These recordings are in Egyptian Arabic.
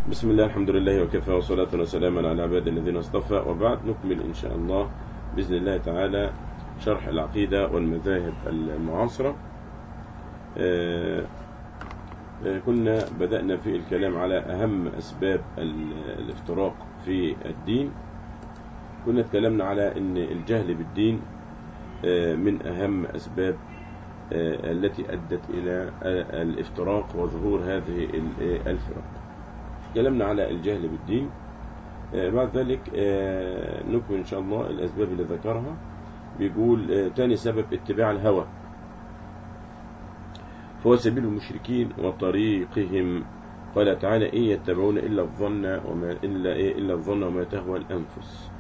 بسم الله الحمد لله وكفى وصلاة وسلاما على عباد الذين اصطفى وبعد نكمل إن شاء الله بإذن الله تعالى شرح العقيدة والمذاهب المعاصرة آه، آه، كنا بدأنا في الكلام على أهم أسباب ال- الافتراق في الدين كنا اتكلمنا على أن الجهل بالدين آه، من أهم أسباب آه، التي أدت إلى آه، الافتراق وظهور هذه ال- آه، الفرق تكلمنا على الجهل بالدين آه، بعد ذلك آه، نكمل إن شاء الله الأسباب اللي ذكرها بيقول آه، تاني سبب اتباع الهوى فهو سبيل المشركين وطريقهم قال تعالى إن يتبعون إلا الظن وما إلا إيه إلا الظن وما تهوى الأنفس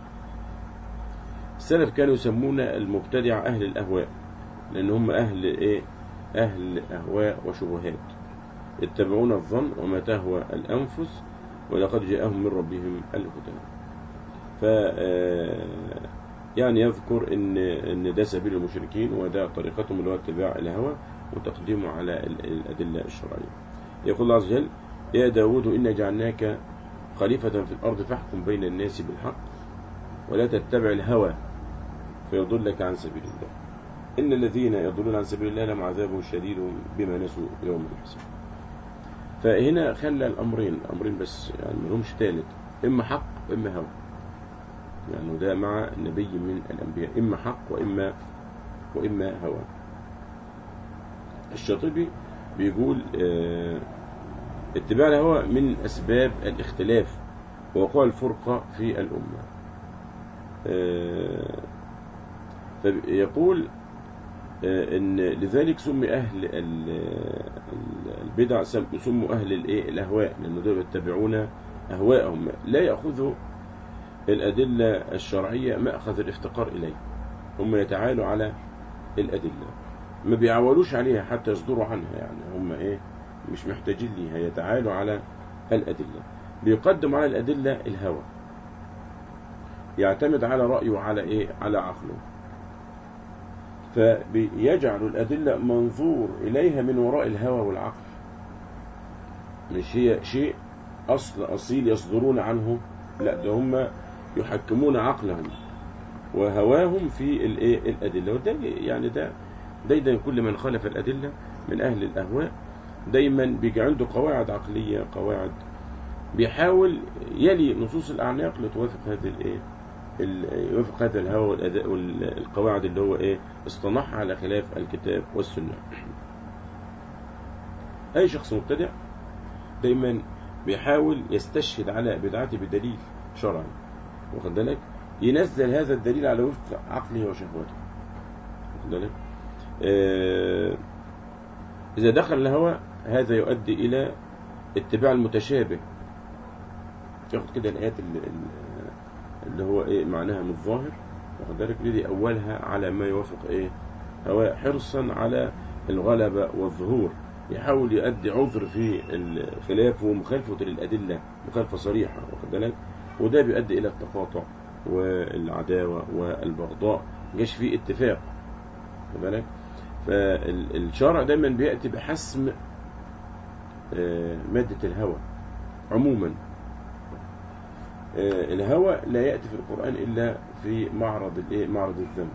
السلف كانوا يسمون المبتدع أهل الأهواء لأن هم أهل إيه أهل أهواء وشبهات يتبعون الظن وما تهوى الأنفس ولقد جاءهم من ربهم الهدى ف آه، يعني يذكر ان ان ده سبيل المشركين وده طريقتهم اللي هو اتباع الهوى وتقديمه على ال- الادله الشرعيه. يقول الله عز وجل: يا داود انا جعلناك خليفة في الارض فاحكم بين الناس بالحق ولا تتبع الهوى فيضلك عن سبيل الله. ان الذين يضلون عن سبيل الله لهم عذاب شديد بما نسوا يوم الحساب. فهنا خلى الامرين امرين بس يعني ما لهمش ثالث اما حق واما هوى. يعني ده مع نبي من الأنبياء إما حق وإما وإما هوى الشاطبي بيقول آه، اتباع الهوى من أسباب الاختلاف ووقوع الفرقة في الأمة آه، فيقول آه، إن لذلك سمي أهل ال- ال- البدع سم- سموا أهل الإيه؟ الأهواء لأنه دول يتبعون أهواءهم لا يأخذوا الأدلة الشرعية مأخذ الافتقار إليه هم يتعالوا على الأدلة ما بيعولوش عليها حتى يصدروا عنها يعني هم إيه مش محتاجين ليها يتعالوا على الأدلة بيقدم على الأدلة الهوى يعتمد على رأيه وعلى إيه على عقله فبيجعل الأدلة منظور إليها من وراء الهوى والعقل مش هي شيء أصل أصيل يصدرون عنه لا ده هم يحكمون عقلهم وهواهم في الايه الادله وده يعني ده دايما كل من خالف الادله من اهل الاهواء دايما بيجي عنده قواعد عقليه قواعد بيحاول يلي نصوص الاعناق لتوافق هذه الايه ال- يوافق هذا الهوى والأداء والقواعد اللي هو ايه اصطنعها على خلاف الكتاب والسنه اي شخص مبتدع دايما بيحاول يستشهد على بدعته بدليل شرعي واخد بالك ينزل هذا الدليل على وفق عقله وشهوته واخد بالك آه، إذا دخل الهوى هذا يؤدي إلى اتباع المتشابه ياخد كده الآيات اللي, اللي هو إيه معناها من الظاهر واخد بالك يبتدي أولها على ما يوافق إيه هو حرصا على الغلبة والظهور يحاول يؤدي عذر في الخلاف ومخالفة للأدلة مخالفة صريحة واخد بالك وده بيؤدي إلى التقاطع والعداوة والبغضاء مجاش فيه اتفاق واخد بالك فالشرع دايما بيأتي بحسم آه، مادة الهوى عموما آه، الهوى لا يأتي في القرآن إلا في معرض الإيه معرض الذنب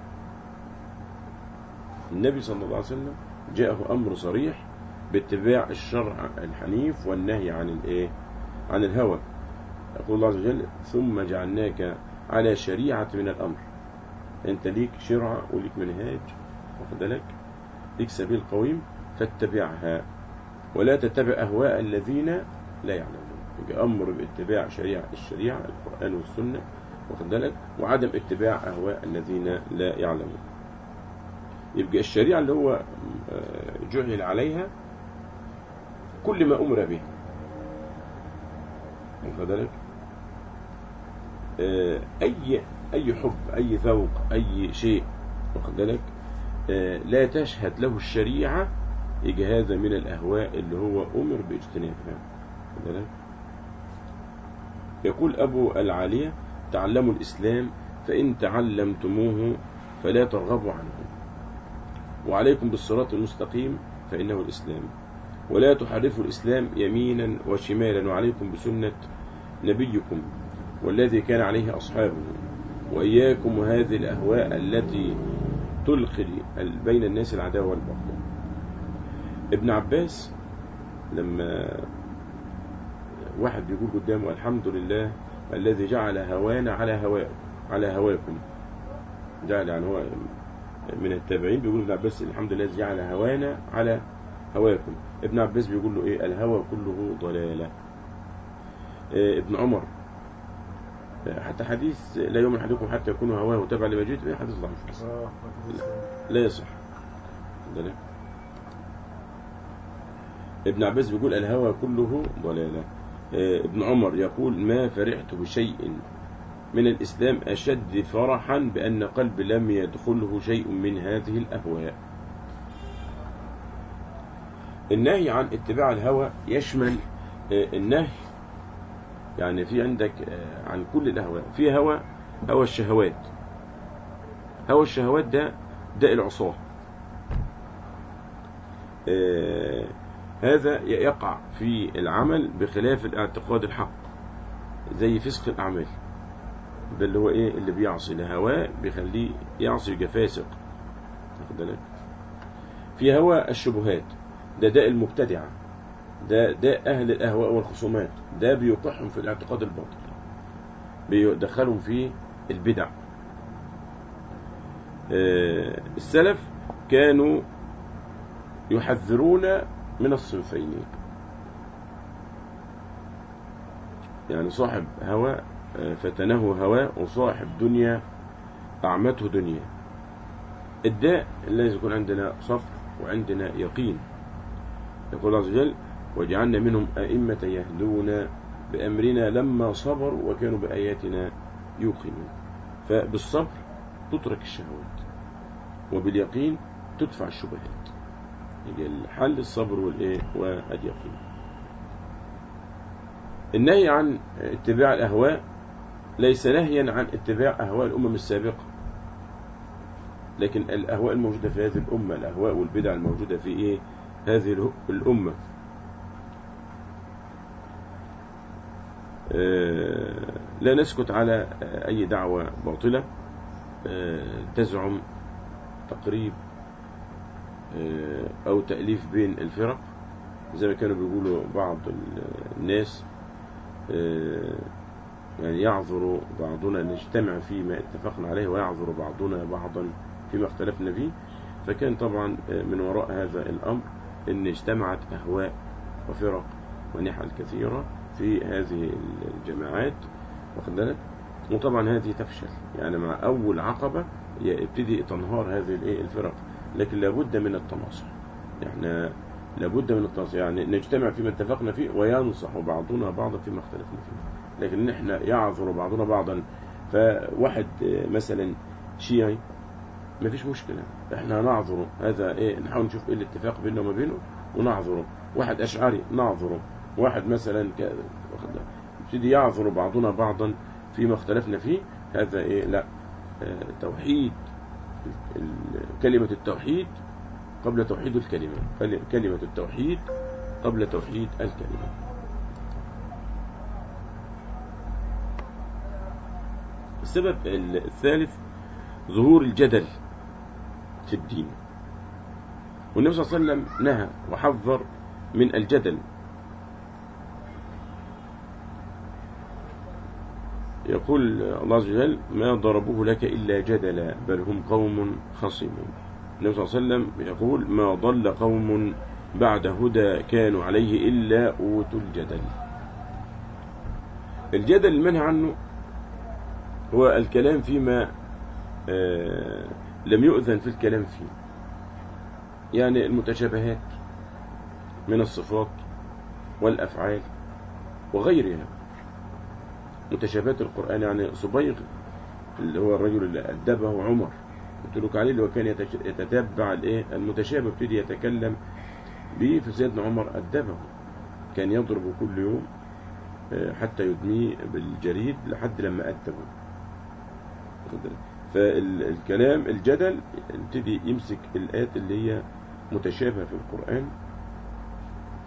النبي صلى الله عليه وسلم جاءه أمر صريح باتباع الشرع الحنيف والنهي عن الإيه عن الهوى يقول الله عز وجل ثم جعلناك على شريعة من الأمر أنت ليك شرعة وليك منهاج واخد بالك ليك سبيل قويم فاتبعها ولا تتبع أهواء الذين لا يعلمون يبقى أمر باتباع شريعة الشريعة القرآن والسنة واخد بالك وعدم اتباع أهواء الذين لا يعلمون يبقى الشريعة اللي هو آه، جعل عليها كل ما أمر به واخد بالك آه، أي أي حب أي ذوق أي شيء واخد بالك آه، لا تشهد له الشريعة يجي هذا من الأهواء اللي هو أمر باجتنابها واخد بالك يقول أبو العالية تعلموا الإسلام فإن تعلمتموه فلا ترغبوا عنه وعليكم بالصراط المستقيم فإنه الإسلام ولا تحرفوا الإسلام يمينا وشمالا وعليكم بسنة نبيكم والذي كان عليه أصحابه وإياكم وهذه الأهواء التي تلقي بين الناس العداوة والبغضاء ابن عباس لما واحد بيقول قدامه الحمد لله الذي جعل هوانا على هواء على هواكم جعل يعني هو من التابعين بيقول ابن عباس الحمد لله الذي جعل هوانا على هواكم ابن عباس بيقول له ايه الهوى كله ضلالة إيه ابن عمر حتى حديث لا يؤمن احدكم حتى يكون هواه تبع لما جئت به حديث ضعيف اه لا يصح ده لا. ابن عباس بيقول الهوى كله ضلالة آه، ابن عمر يقول ما فرحت بشيء من الإسلام أشد فرحا بأن قلب لم يدخله شيء من هذه الأهواء النهي عن اتباع الهوى يشمل آه، النهي يعني في عندك آه، عن كل الأهواء في هوى هوى الشهوات هوى الشهوات ده ده العصاه آه، هذا يقع في العمل بخلاف الاعتقاد الحق زي فسق الأعمال ده اللي هو ايه اللي بيعصي لهواه بيخليه يعصي يبقى فاسق واخد بالك في هوى الشبهات ده داء المبتدعة ده داء أهل الأهواء والخصومات ده بيوقعهم في الاعتقاد الباطل بيدخلهم في البدع آه، السلف كانوا يحذرون من الصنفين يعني صاحب هوى آه، فتنه هوى وصاحب دنيا أعمته دنيا الداء لازم يكون عندنا صبر وعندنا يقين يقول الله عز وجل وجعلنا منهم أئمة يهدون بأمرنا لما صبروا وكانوا بآياتنا يوقنون فبالصبر تترك الشهوات وباليقين تدفع الشبهات يبقى الحل الصبر والايه واليقين النهي عن اتباع الاهواء ليس نهيا عن اتباع اهواء الامم السابقه لكن الاهواء الموجوده في هذه الامه الاهواء والبدع الموجوده في ايه هذه اله- الامه آه، لا نسكت على آه، اي دعوه باطله آه، تزعم تقريب آه، أو تأليف بين الفرق زي ما كانوا بيقولوا بعض ال- الناس آه، يعني يعذر بعضنا نجتمع فيما اتفقنا عليه ويعذر بعضنا بعضا فيما اختلفنا فيه فكان طبعا آه، من وراء هذا الأمر أن اجتمعت أهواء وفرق ونحل كثيرة في هذه الجماعات واخد بالك وطبعا هذه تفشل يعني مع أول عقبة يبتدي تنهار هذه الإيه الفرق لكن لابد من التناصح احنا لابد من التناصح يعني نجتمع فيما اتفقنا فيه وينصح بعضنا بعضا فيما اختلفنا فيه لكن احنا يعذر بعضنا بعضا فواحد آه، مثلا شيعي ما فيش مشكلة احنا نعذره هذا ايه نحاول نشوف ايه الاتفاق بيننا وما بينه ونعذره واحد اشعري نعذره واحد مثلا ك... واخد بالك؟ يبتدي يعذر بعضنا بعضا فيما اختلفنا فيه هذا ايه لا آه، توحيد ال- كلمة التوحيد قبل توحيد الكلمة كل- كلمة التوحيد قبل توحيد الكلمة السبب ال- الثالث ظهور الجدل في الدين والنبي صلى الله عليه وسلم نهى وحذر من الجدل يقول الله عز وجل ما ضربوه لك إلا جدلا بل هم قوم خصمون النبي صلى الله عليه وسلم يقول ما ضل قوم بعد هدى كانوا عليه إلا أوتوا الجدل الجدل المنهى عنه هو الكلام فيما آه، لم يؤذن في الكلام فيه يعني المتشابهات من الصفات والأفعال وغيرها متشابهات القرآن يعني صبيغ اللي هو الرجل اللي أدبه عمر قلت لك عليه اللي هو كان يتش- يتتبع الايه المتشابه ابتدي يتكلم به فسيدنا عمر أدبه كان يضرب كل يوم آه، حتى يدميه بالجريد لحد لما أدبه واخد بالك؟ فالكلام الجدل يبتدي يمسك الآيات اللي هي متشابهة في القرآن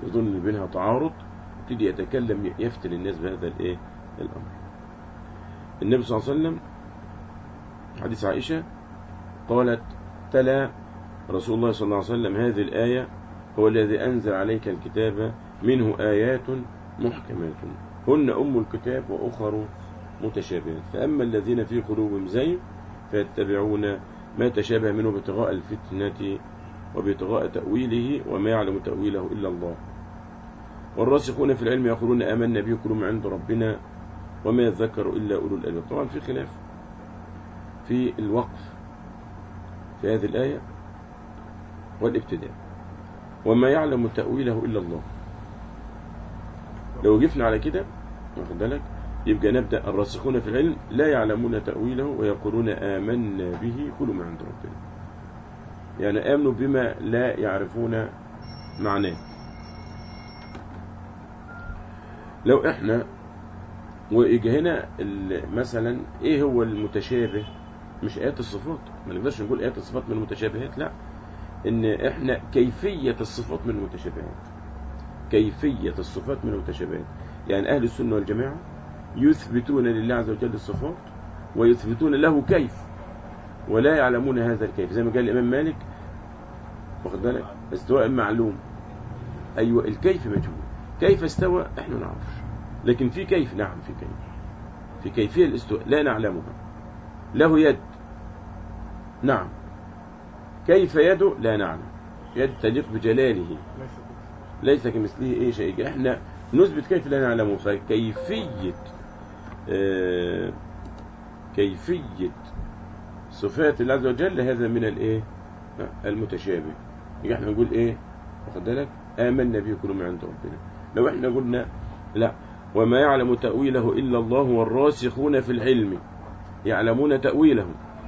يظن إن بينها تعارض يبتدي يتكلم يفتن الناس بهذا الايه الامر النبي صلى الله عليه وسلم حديث عائشة قالت تلا رسول الله صلى الله عليه وسلم هذه الآية هو الذي أنزل عليك الكتاب منه آيات محكمات هن أم الكتاب وأخر متشابهات فأما الذين في قلوبهم زيغ فيتبعون ما تشابه منه ابتغاء الفتنة وابتغاء تأويله وما يعلم تأويله إلا الله والراسخون في العلم يقولون آمنا به كل من عند ربنا وما يذكر إلا أولو الألباب طبعا في خلاف في الوقف في هذه الآية والابتداء وما يعلم تأويله إلا الله لو وقفنا على كده واخد بالك يبقى نبدأ الراسخون في العلم لا يعلمون تأويله ويقولون آمنا به كل ما عند ربنا يعني آمنوا بما لا يعرفون معناه لو احنا ويجي هنا ال- مثلا ايه هو المتشابه مش ايات الصفات ما نقدرش نقول ايات الصفات من المتشابهات لا ان احنا كيفية الصفات من المتشابهات كيفية الصفات من المتشابهات يعني اهل السنة والجماعة يثبتون لله عز وجل الصفات ويثبتون له كيف ولا يعلمون هذا الكيف زي ما قال الامام مالك واخد بالك استواء معلوم ايوه الكيف مجهول كيف استوى احنا نعرفش لكن في كيف نعم في كيف في كيفية الاستواء لا نعلمها له يد نعم كيف يده لا نعلم يد تليق بجلاله ليس كمثله ايه شيء احنا نثبت كيف لا نعلمه فكيفية آه كيفية صفات الله عز وجل هذا من الايه المتشابه يبقى احنا نقول ايه واخد بالك آمنا به كل من عند ربنا لو احنا قلنا لا وما يعلم تأويله إلا الله والراسخون في العلم يعلمون تأويله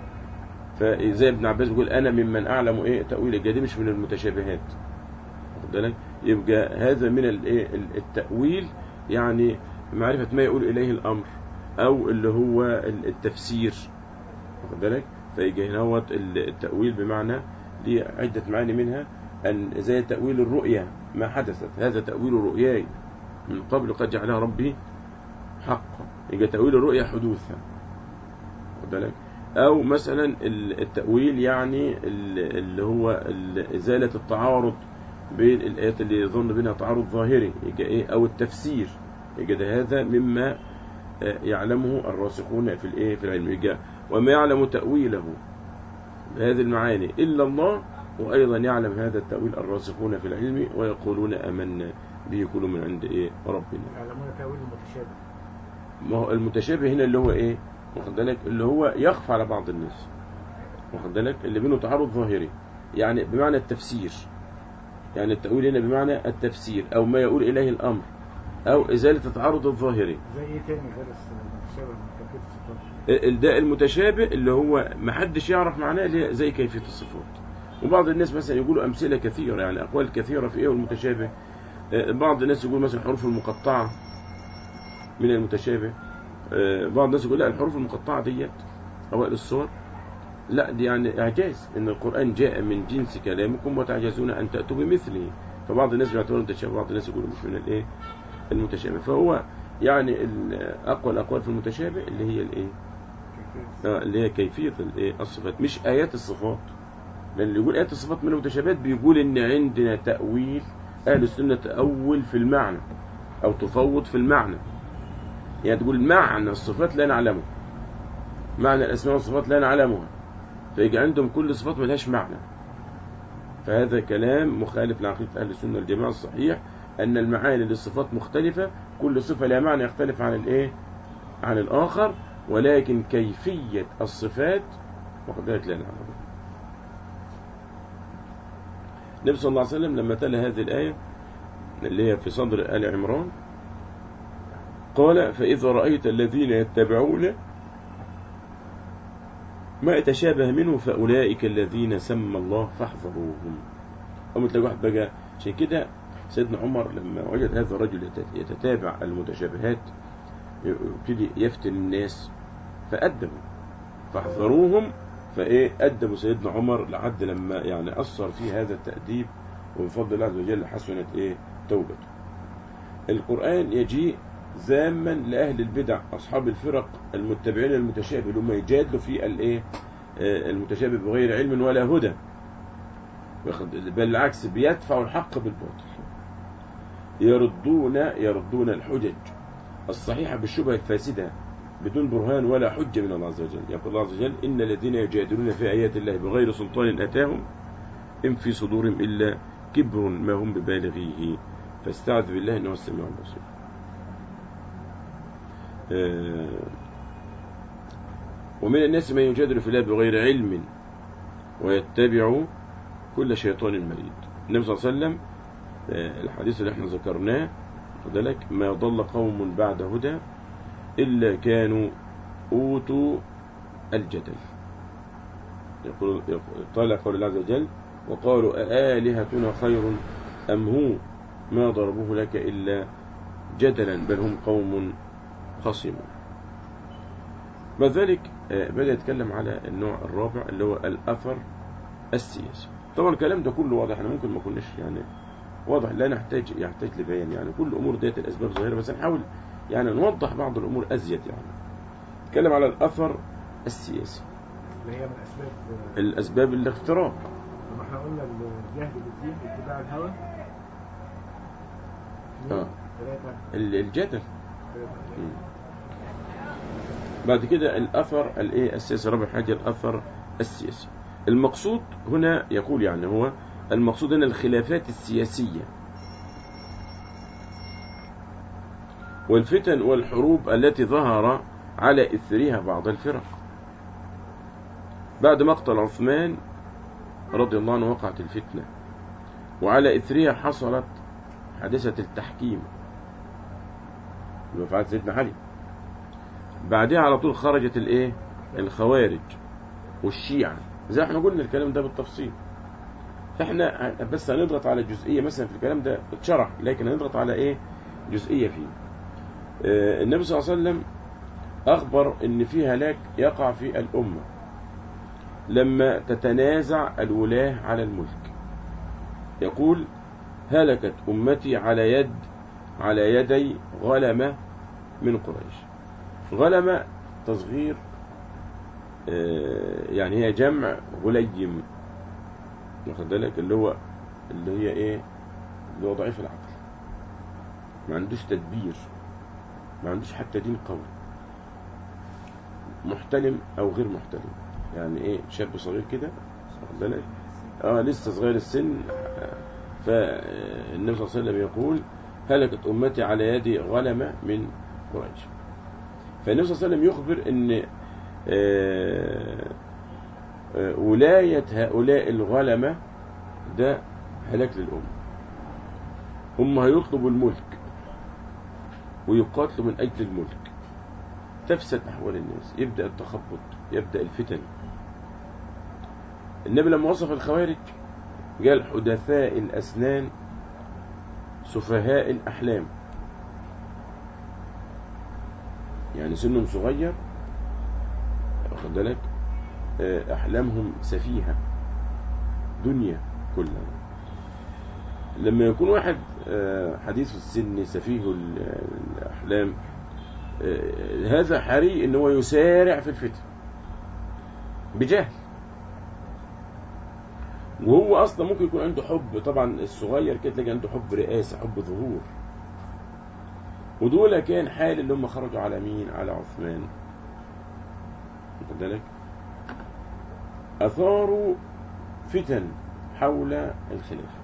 فزي ابن عباس بيقول أنا ممن أعلم إيه تأويله دي مش من المتشابهات واخد بالك يبقى هذا من الايه التأويل يعني معرفة ما يقول إليه الأمر أو اللي هو التفسير واخد بالك فيجي هنا هو التأويل بمعنى ليه عدة معاني منها أن زي تأويل الرؤيا ما حدثت هذا تأويل رؤياي من قبل قد جعلها ربي حقا يبقى تأويل الرؤيا حدوثا واخد بالك أو مثلا التأويل يعني اللي هو إزالة التعارض بين الآيات اللي يظن بينها تعارض ظاهري يبقى إيه أو التفسير يبقى ده هذا مما يعلمه الراسخون في الإيه في العلم يبقى وما يعلم تأويله بهذه المعاني إلا الله وأيضا يعلم هذا التأويل الراسخون في العلم ويقولون آمنا به كل من عند إيه ربنا يعلمون تأويل المتشابه ما هو المتشابه هنا اللي هو إيه واخد بالك اللي هو يخفى على بعض الناس واخد بالك اللي بينه تعارض ظاهري يعني بمعنى التفسير يعني التأويل هنا بمعنى التفسير أو ما يقول إليه الأمر أو إزالة التعارض الظاهري زي ايه تاني غير المتشابه من كيفية الصفات ده المتشابه اللي هو ما حدش يعرف معناه اللي هي زي كيفية الصفات وبعض الناس مثلا يقولوا أمثلة كثيرة يعني أقوال كثيرة في إيه المتشابه بعض الناس يقول مثلا الحروف المقطعة من المتشابه بعض الناس يقول لا الحروف المقطعة ديت أوائل الصور لا دي يعني إعجاز إن القرآن جاء من جنس كلامكم وتعجزون أن تأتوا بمثله فبعض الناس بيعتبروا متشابه بعض الناس يقولوا مش من الإيه المتشابه فهو يعني أقوى الأقوال في المتشابه اللي هي الإيه كيفية اللي هي كيفية الإيه الصفات مش آيات الصفات لأن اللي يقول آيات الصفات من المتشابهات بيقول إن عندنا تأويل أهل السنة تأول في المعنى أو تفوض في المعنى يعني تقول معنى الصفات لا نعلمه معنى الأسماء والصفات لا نعلمها فيجي عندهم كل صفات ملهاش معنى فهذا كلام مخالف لعقيدة أهل السنة والجماعة الصحيح أن المعاني للصفات مختلفة كل صفة لها معنى يختلف عن الإيه عن الآخر ولكن كيفية الصفات وقد لا نعلمها النبي صلى الله عليه وسلم لما تلا هذه الآية اللي هي في صدر آل عمران قال فإذا رأيت الذين يتبعون ما يتشابه منه فأولئك الذين سمى الله فاحذروهم أو تلاقي واحد بقى عشان كده سيدنا عمر لما وجد هذا الرجل يتتابع المتشابهات يبتدي يفتن الناس فأدبوا فاحذروهم فايه أدبوا سيدنا عمر لحد لما يعني أثر في هذا التأديب وبفضل الله عز وجل حسنت ايه توبته القرآن يجيء ذاما لأهل البدع أصحاب الفرق المتبعين المتشابه اللي هم يجادلوا في الايه آه، المتشابه بغير علم ولا هدى واخد- بل بالعكس بيدفعوا الحق بالباطل يردون يردون الحجج الصحيحة بالشبهة الفاسدة بدون برهان ولا حجة من الله عز وجل يقول الله عز وجل إن الذين يجادلون في آيات الله بغير سلطان أتاهم إن في صدورهم إلا كبر ما هم ببالغيه فاستعذ بالله إنه هو السميع البصير آه، ومن الناس من يجادل في الله بغير علم ويتبع كل شيطان مريد النبي صلى الله عليه وسلم آه، الحديث اللي احنا ذكرناه خد بالك ما ضل قوم بعد هدى إلا كانوا أوتوا الجدل يقول يقول- طال قول الله عز وجل وقالوا أآلهتنا خير أم هو ما ضربوه لك إلا جدلا بل هم قوم خصمون بعد ذلك آه، بدأ يتكلم على النوع الرابع اللي هو الأثر السياسي طبعا الكلام ده كله واضح احنا ممكن ما كناش يعني واضح لا نحتاج يحتاج لبيان يعني كل الأمور ديت الأسباب ظاهرة بس نحاول يعني نوضح بعض الأمور أزيد يعني نتكلم على الأثر السياسي اللي هي من اسباب الأسباب الاختراق لما احنا قلنا الجهل بالدين اتباع الهوى آه. ثلاثة ال- الجدل ثلاثة مم. بعد كده الأثر الإيه السياسي رابع حاجة الأثر السياسي المقصود هنا يقول يعني هو المقصود هنا الخلافات السياسية والفتن والحروب التي ظهر على إثرها بعض الفرق بعد مقتل عثمان رضي الله عنه وقعت الفتنة وعلى إثرها حصلت حادثة التحكيم بمفعل سيدنا علي بعدها على طول خرجت الايه الخوارج والشيعة زي احنا قلنا الكلام ده بالتفصيل فاحنا بس هنضغط على جزئية مثلا في الكلام ده اتشرح لكن هنضغط على ايه جزئية فيه آه، النبي صلى الله عليه وسلم اخبر ان في هلاك يقع في الامة لما تتنازع الولاة على الملك يقول هلكت امتي على يد على يدي غلمة من قريش غلمة تصغير آه، يعني هي جمع غليم واخد بالك اللي هو اللي هي ايه اللي هو ضعيف العقل ما عندوش تدبير ما عندوش حتى دين قوي محتلم او غير محتلم يعني ايه شاب صغير كده واخد بالك اه لسه صغير السن آه، فالنبي صلى الله عليه وسلم يقول هلكت امتي على يد غلمة من قريش فالنبي صلى الله عليه وسلم يخبر ان آه، آه، ولاية هؤلاء الغلمة ده هلاك للأمة هم هيطلبوا الملك ويقاتلوا من أجل الملك تفسد أحوال الناس يبدأ التخبط يبدأ الفتن النبي لما وصف الخوارج قال حدثاء الأسنان سفهاء الأحلام يعني سنهم صغير واخد بالك آه، أحلامهم سفيهة دنيا كلها لما يكون واحد آه، حديث السن سفيه ال- الأحلام آه، هذا حري ان هو يسارع في الفتن بجهل وهو اصلا ممكن يكون عنده حب طبعا الصغير كده تلاقي عنده حب رئاسه حب ظهور ودول كان حال اللي هم خرجوا على مين على عثمان واخد بالك اثاروا فتن حول الخلافه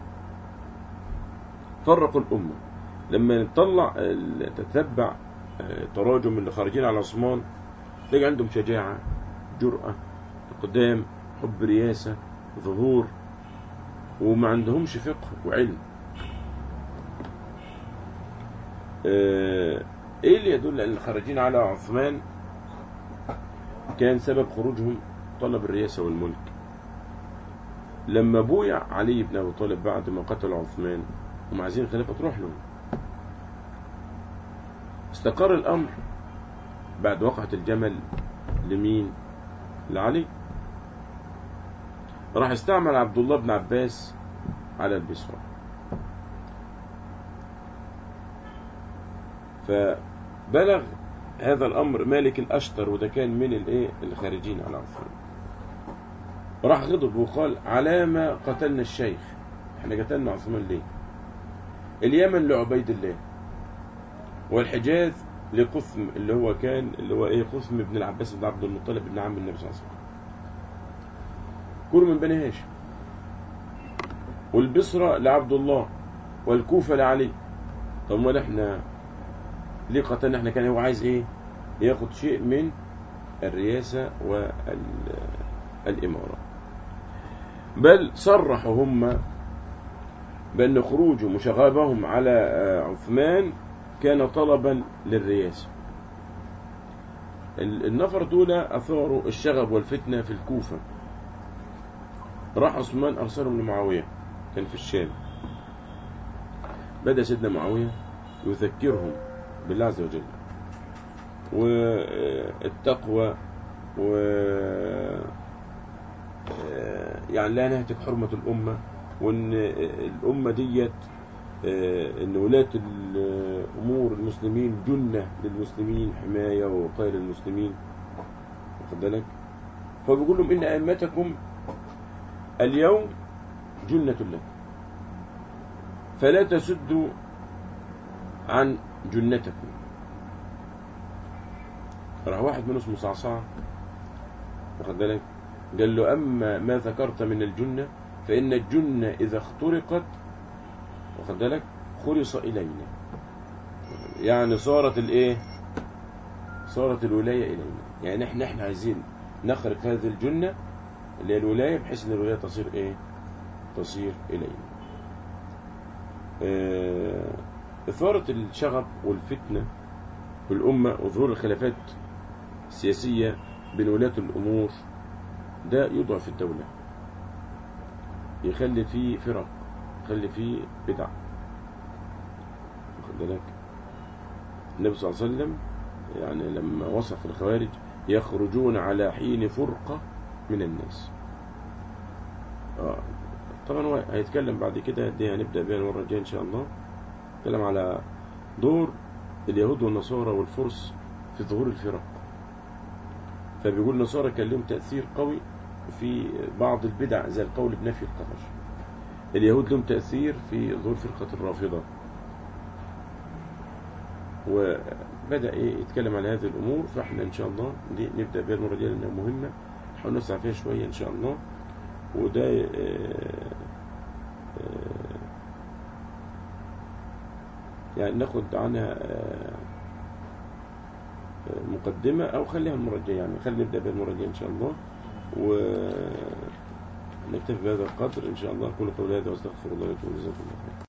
فرقوا الامه لما نطلع ال- تتبع آه، تراجم اللي خارجين على عثمان تلاقي عندهم شجاعه جرأه اقدام حب رياسه ظهور وما عندهمش فقه وعلم آه، ايه اللي يدل ان الخارجين على عثمان كان سبب خروجهم طلب الرئاسة والملك لما بويع علي بن ابي طالب بعد ما قتل عثمان هم عايزين الخلافة تروح له استقر الامر بعد وقعة الجمل لمين لعلي راح استعمل عبد الله بن عباس على البصرة فبلغ هذا الأمر مالك الأشتر وده كان من الايه الخارجين على عثمان راح غضب وقال على ما قتلنا الشيخ احنا قتلنا عثمان ليه اليمن لعبيد الله والحجاز لقثم اللي هو كان اللي هو ايه قثم بن العباس بن عبد المطلب بن عم النبي صلى الله عليه وسلم كل من بني هاشم والبصرة لعبد الله والكوفة لعلي طب امال احنا ليه قتلنا احنا كان هو عايز ايه ياخد شيء من الرياسة والإمارة بل صرحوا هم بأن خروج مشغبهم على عثمان كان طلبا للرياسة النفر دول أثاروا الشغب والفتنة في الكوفة راح عثمان أرسلهم لمعاوية كان في الشام بدأ سيدنا معاوية يذكرهم بالله عز وجل والتقوى و يعني لا نهتك حرمة الأمة وإن الأمة ديت إن ولاة الأمور المسلمين جنة للمسلمين حماية ووقاية للمسلمين واخد بالك فبيقول لهم إن أئمتكم اليوم جنة لكم فلا تسدوا عن جنتكم راح واحد منهم اسمه صعصع واخد بالك قال له أما ما ذكرت من الجنة فإن الجنة إذا اخترقت واخد بالك خلص إلينا يعني صارت الإيه صارت الولاية إلينا يعني إحنا إحنا عايزين نخرق هذه الجنة اللي هي الولاية بحيث إن الولاية تصير إيه تصير إلينا آه إثارة الشغب والفتنة في الأمة وظهور الخلافات السياسية بين ولاة الأمور ده يضعف الدولة يخلي فيه فرق يخلي فيه بدع واخد بالك النبي صلى الله عليه وسلم يعني لما وصف الخوارج يخرجون على حين فرقة من الناس آه. طبعا هو هيتكلم بعد كده دي هنبدأ بيها المرة الجاية إن شاء الله يتكلم على دور اليهود والنصارى والفرس في ظهور الفرق فبيقول النصارى كان لهم تأثير قوي في بعض البدع زي القول بنفي القدر اليهود لهم تأثير في ظهور فرقة الرافضة وبدأ إيه يتكلم على هذه الأمور فإحنا إن شاء الله دي نبدأ بها المرة دي لأنها مهمة نحاول نسعى فيها شوية إن شاء الله وده يعني ناخد عنها مقدمة أو خليها المرة الجاية يعني خلينا نبدأ بها المرة الجاية إن شاء الله ونكتفي بهذا القدر إن شاء الله أقول قولي هذا وأستغفر الله لكم وجزاكم الله خير